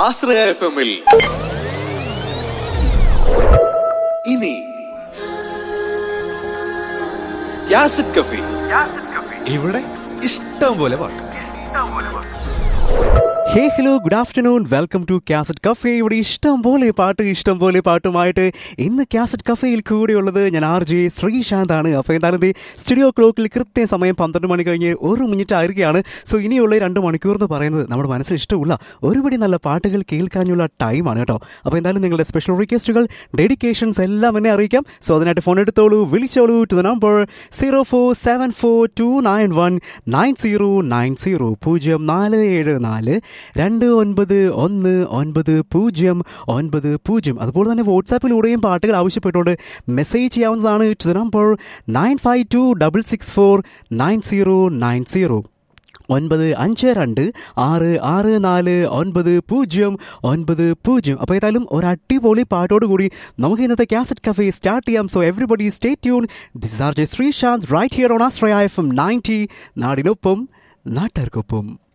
ആശ്രയ F എമ്മിൽ ഇനി യാസിഡ് കഫി ഇവിടെ ഇഷ്ടം പോലെ പാട്ട് hey hello good afternoon welcome to cassette cafe ഇവിടെ ഇഷ്ടം പോലെ പാട്ട് ഇഷ്ടം പോലെ പാട്ടുമായിട്ട് ഇന്ന് കാസറ്റ് കഫേയിൽ കൂടെയുള്ളത് ഞാൻ ആർ ജെ ശ്രീശാന്ത് ആണ് അപ്പോൾ എന്തായാലും ദേ സ്റ്റുഡിയോ ക്ലോക്കിൽ കൃത്യം സമയം പന്ത്രണ്ട് മണി കഴിഞ്ഞ് ഒരു മിനിറ്റ് ആയിരിക്കുകയാണ് സോ ഇനിയുള്ള രണ്ട് മണിക്കൂർ എന്ന് പറയുന്നത് നമ്മുടെ മനസ്സിൽ ഇഷ്ടമുള്ള ഒരുപടി നല്ല പാട്ടുകൾ കേൾക്കാനുള്ള ടൈമാണ് കേട്ടോ അപ്പോൾ എന്തായാലും നിങ്ങളുടെ സ്പെഷ്യൽ റിക്വസ്റ്റുകൾ ഡെഡിക്കേഷൻസ് എല്ലാം എന്നെ അറിയിക്കാം സോ അതിനായിട്ട് ഫോൺ എടുത്തോളൂ വിളിച്ചോളൂ to the number zero four seven four two nine one nine zero nine zero പൂജ്യം നാല് ഏഴ് നാല് രണ്ട് ഒൻപത് ഒന്ന് ഒൻപത് പൂജ്യം ഒൻപത് പൂജ്യം അതുപോലെ തന്നെ വാട്സാപ്പിലൂടെയും പാട്ടുകൾ ആവശ്യപ്പെട്ടുകൊണ്ട് മെസ്സേജ് ചെയ്യാവുന്നതാണ് to the number nine five two double six four nine zero nine zero ഒൻപത് അഞ്ച് രണ്ട് ആറ് ആറ് നാല് ഒൻപത് പൂജ്യം ഒൻപത് പൂജ്യം അപ്പോൾ ഏതായാലും ഒരു അടിപൊളി പാട്ടോട് കൂടി നമുക്ക് ഇന്നത്തെ കാസറ്റ് കഫേ സ്റ്റാർട്ട് ചെയ്യാം so everybody stay tune this R J Sreesanth right here on Ashraya F M ninety നാടിനൊപ്പം നാട്ടുകാർക്കൊപ്പം